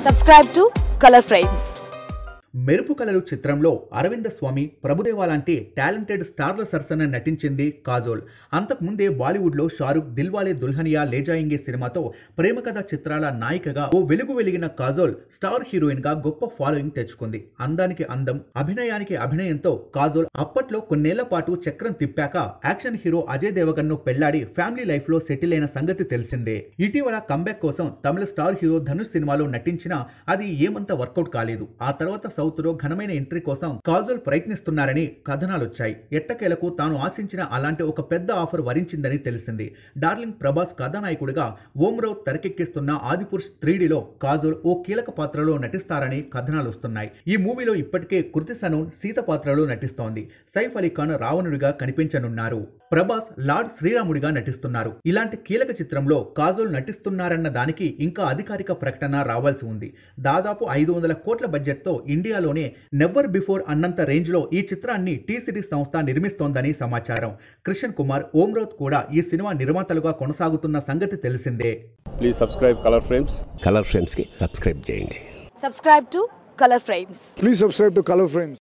Subscribe to Color Frames. మెరుపు కలలు చిత్రంలో అరవింద స్వామి ప్రభుదేవా లాంటి టాలెంటెడ్ స్టార్ల సరసన నటించింది కాజోల్ అంతకుముందే బాలీవుడ్లో షారుఖ్ దిల్వాలే దుల్హనియా లేజాయింగే సినిమాతో ప్రేమ కథ చిత్రాల నాయికగా ఓ వెలుగు వెలిగిన కాజోల్ స్టార్ హీరోయిన్ గా గొప్ప ఫాలోయింగ్ తెచ్చుకుంది అందానికి అందం అభినయానికి అభినయంతో కాజోల్ అప్పట్లో కొన్నేళ్ల పాటు చక్రం తిప్పాక యాక్షన్ హీరో అజయ్ దేవగన్ ను పెళ్లాడి ఫ్యామిలీ లైఫ్ లో సెటిల్ అయిన సంగతి తెలిసిందే ఇటీవల కంబ్యాక్ కోసం తమిళ స్టార్ హీరో ధనుష్ సినిమాలో నటించినా అది ఏమంత వర్కౌట్ కాలేదు ఆ తర్వాత సౌత్ లో ఘనమైన ఎంట్రీ కోసం కాజోల్ ప్రయత్నిస్తున్నారని కథనాలొచ్చాయి ఎట్టకేలకు తాను ఆశించిన అలాంటి ఒక పెద్ద ఆఫర్ వరించిందని తెలిసింది డార్లింగ్ ప్రభాస్ కథానాయకుడిగా ఓమ్రావ్ తెరకెక్కిస్తున్న ఆదిపురుష్ త్రీడీలో కాజోల్ ఓ కీలక పాత్రలో నటిస్తారని కథనాలు వస్తున్నాయి ఈ మూవీలో ఇప్పటికే కృతి సనూన్ సీత పాత్రలో నటిస్తోంది సైఫ్ అలీ ఖాన్ రావణుడిగా కనిపించనున్నారు ప్రభాస్ లార్డ్ శ్రీరాముడిగా నటిస్తున్నారు ఇలాంటి కీలక చిత్రంలో కాజోల్ నటిస్తున్నారన్న దానికి ఇంకా అధికారిక ప్రకటన రావాల్సి ఉంది దాదాపు ఐదు వందల కోట్ల బడ్జెట్తో ఇండియాలోనే నెవర్ బిఫోర్ అన్నంత రేంజ్లో ఈ చిత్రాన్ని టీ సిరీస్ సంస్థ నిర్మిస్తోందని సమాచారం కృష్ణ్ కుమార్ ఓమ్రోత్ కూడా ఈ సినిమా నిర్మాతలుగా కొనసాగుతున్న సంగతి తెలిసిందే please subscribe colour frames colour ఫ్రేమ్స్కి సబ్స్క్రైబ్ చేయండి Subscribe to Color Frames. Please subscribe to Color Frames.